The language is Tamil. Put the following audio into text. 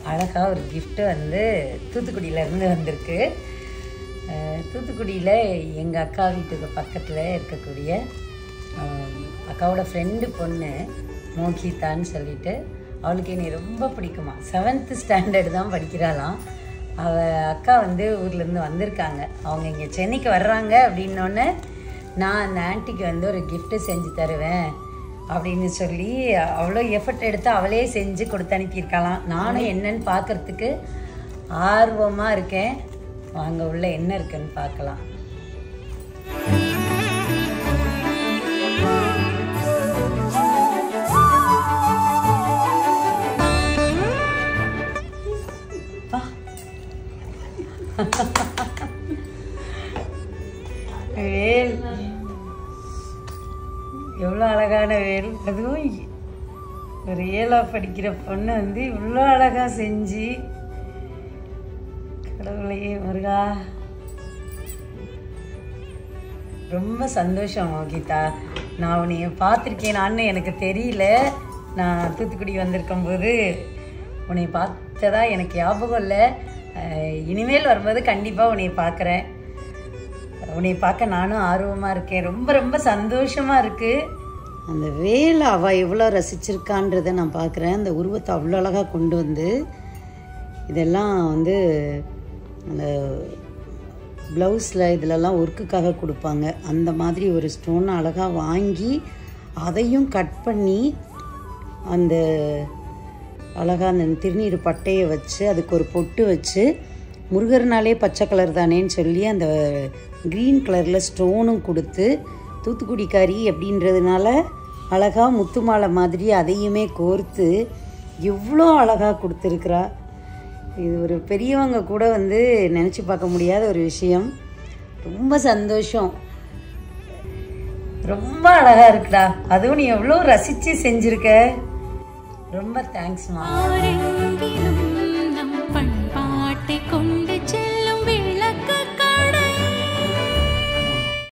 அழகாக ஒரு gift வந்து தூத்துக்குடியிலேருந்து வந்திருக்கு அஹ், தூத்துக்குடியில் எங்கள் அக்கா வீட்டுக்கு பக்கத்தில் இருக்கக்கூடிய அஹ், அக்காவோட ஃப்ரெண்டு பொண்ணு மோகிதான்னு சொல்லிட்டு அவளுக்கு என்னை ரொம்ப பிடிக்குமா செவன்த்து ஸ்டாண்டர்ட் தான் படிக்கிறாளாம் அவள் அக்கா வந்து ஊர்லேருந்து வந்திருக்காங்க அவங்க இங்கே சென்னைக்கு வர்றாங்க அப்படின்னோடனே நான் அந்த ஆன்ட்டிக்கு வந்து ஒரு gift செஞ்சு தருவேன் அப்படின்னு சொல்லி அவ்வளோ எஃபர்ட் எடுத்து அவளே செஞ்சு கொடுத்து அனுப்பியிருக்கலாம் நானும் என்னன்னு பார்க்கறதுக்கு ஆர்வமாக இருக்கேன் வாங்க உள்ள என்ன இருக்குன்னு பார்க்கலாம் வா. வேல் எவ்வளோ அழகான வேல் அதுவும் ஒரு ஏழா படிக்கிற பொண்ணு வந்து இவ்வளோ அழகாக செஞ்சு கடவுளையே முருகா ரொம்ப சந்தோஷம் கீதா நான் உன்னைய பார்த்துருக்கேனான்னு எனக்கு தெரியல நான் தூத்துக்குடி வந்திருக்கும்போது உன்னை பார்த்ததா எனக்கு ஞாபகம் இல்லை அஹ், இனிமேல் வரும்போது கண்டிப்பாக உன்னை பார்க்குறேன் உன்னை பார்க்க நானும் ஆர்வமாக இருக்கேன் ரொம்ப ரொம்ப சந்தோஷமாக இருக்குது அந்த வேலை அவள் எவ்வளோ ரசிச்சிருக்கான்றதை நான் பார்க்குறேன் அந்த உருவத்தை அவ்வளோ அழகாக கொண்டு வந்து இதெல்லாம் வந்து அந்த ப்ளவுஸில் இதிலெல்லாம் ஒர்க்குக்காக கொடுப்பாங்க அந்த மாதிரி ஒரு ஸ்டோன் அழகாக வாங்கி அதையும் கட் பண்ணி அந்த அழகாக அந்த திருநீர் பட்டையை வச்சு அதுக்கு ஒரு பொட்டு வச்சு முருகர்னாலே பச்சை கலர் தானேன்னு சொல்லி அந்த க்ரீன் கலரில் ஸ்டோனும் கொடுத்து தூத்துக்குடிக்காரி அப்படின்றதுனால அழகாக முத்து மாலை மாதிரி அதையுமே கோர்த்து எவ்வளோ அழகாக கொடுத்துருக்குறா இது ஒரு பெரியவங்க கூட வந்து நினச்சி பார்க்க முடியாத ஒரு விஷயம் ரொம்ப சந்தோஷம் ரொம்ப அழகா இருக்குடா அதுவும் நீ எவ்வளோ ரசிச்சு செஞ்சிருக்க ரொம்ப தேங்க்ஸ்மா ஆரெங்கிலும்